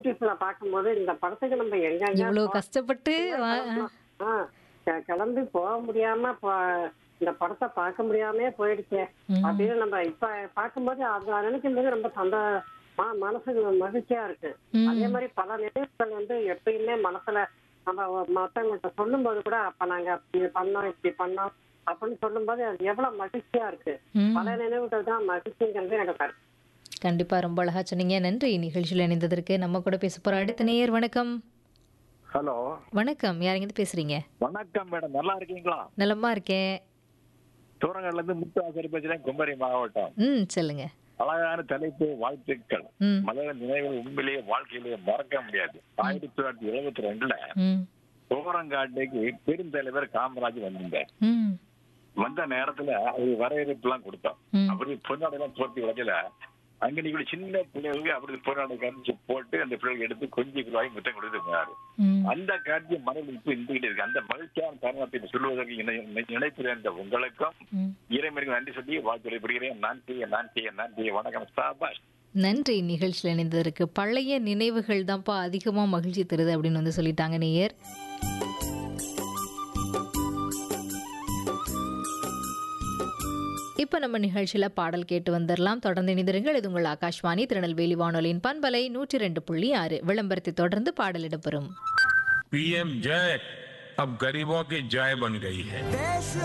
யூடியூப்ல பார்க்கும்போது இந்த படத்துக்கு நம்ம எங்கெங்க இவ்வளவு போ- கஷ்டப்பட்டு வா- ஆ, க- கிளம்பி போக முடியாம போ- இந்த படத்தை பார்க்க முடியாமயே போயிடுச்சே ம். அப்படின்னு நம்ம இப்ப பார்க்கும்போது அதை நினைக்கும் போது ரொம்ப சந்த ம- மனசுக்கு மகிழ்ச்சியா இருக்கு ம். அதே மாதிரி பல நினைவுகள் வந்து எப்பயுமே மனசுல நம்ம மத்தவங்கள்ட்ட சொல்லும் போது கூட அப்ப நாங்க அப்படி பண்ணோம் இப்படி பண்ணோம் அப்படின்னு சொல்லும்போது அது எவ்வளவு மகிழ்ச்சியா இருக்கு ம். பல நினைவுகள் தான் மகிழ்ச்சிங்கிறது எனக்கு கருத்து கண்டிப்பா ரொம்ப அழகா சொன்னீங்க நன்றி நிகழ்ச்சியில் இணைந்ததற்கு நம்ம கூட பேச போற அடுத்த நேயர் வணக்கம் ஹலோ வணக்கம் யாருங்க பேசுறீங்க வணக்கம் மேடம் நல்லா இருக்கீங்களா நலமா இருக்கேன் தூரங்கள்ல இருந்து முத்து ஆசிரியர் பேசுறேன் குமரி மாவட்டம் ம் சொல்லுங்க அழகான தலைப்பு வாழ்த்துக்கள் ம் மலர நினைவுகள் உண்மையிலேயே வாழ்க்கையிலேயே மறக்க முடியாது ஆயிரத்தி தொள்ளாயிரத்தி எழுபத்தி ரெண்டுல ம் தூரங்காட்டுக்கு பெருந்தலைவர் காமராஜ் வந்திருந்தார் ம் வந்த நேரத்துல அவரு வரவேற்பு எல்லாம் கொடுத்தோம் ம். அவரு பொன்னாடை எல்லாம் போர்த்தி வரையில அங்க நீங்க சின்ன பிள்ளைகளுக்கு அவருக்கு பொன்னாடை கரைச்சு போட்டு அந்த பிள்ளைகள் எடுத்து கொஞ்சம் கிலோவாய் முத்தம் கொடுத்து போனாரு ம் அந்த காட்சி மனதில் இப்ப இருந்துகிட்டு இருக்கு அந்த மகிழ்ச்சியான தருணத்தை இப்ப சொல்வதற்கு இணை- நினைக்கிறேன் இந்த உங்களுக்கும் ம் இறைமருக்கு நன்றி சொல்லி வாழ்த்துறை புரிகிறேன் நான் செய்ய நான் செய்ய நான் செய்ய வணக்கம் சாபாஷ் நன்றி நிகழ்ச்சியில் இணைந்ததற்கு பழைய நினைவுகள் தான்ப்பா அதிகமாக மகிழ்ச்சி தருது அப்படின்னு வந்து சொல்லிட்டாங்க நேயர் இப்போ நம்ம நிகழ்ச்சியில் பாடல் கேட்டு வந்துடலாம் தொடர்ந்து இணைந்திருங்கள் இது உங்கள் ஆகாஷ்வாணி திருநெல்வேலி வானொலியின் பண்பலை நூற்றி ரெண்டு புள்ளி ஆறு விளம்பரத்தை தொடர்ந்து பாடல் இடம்பெறும் पीएम जय अब गरीबों की जय बन गई है देश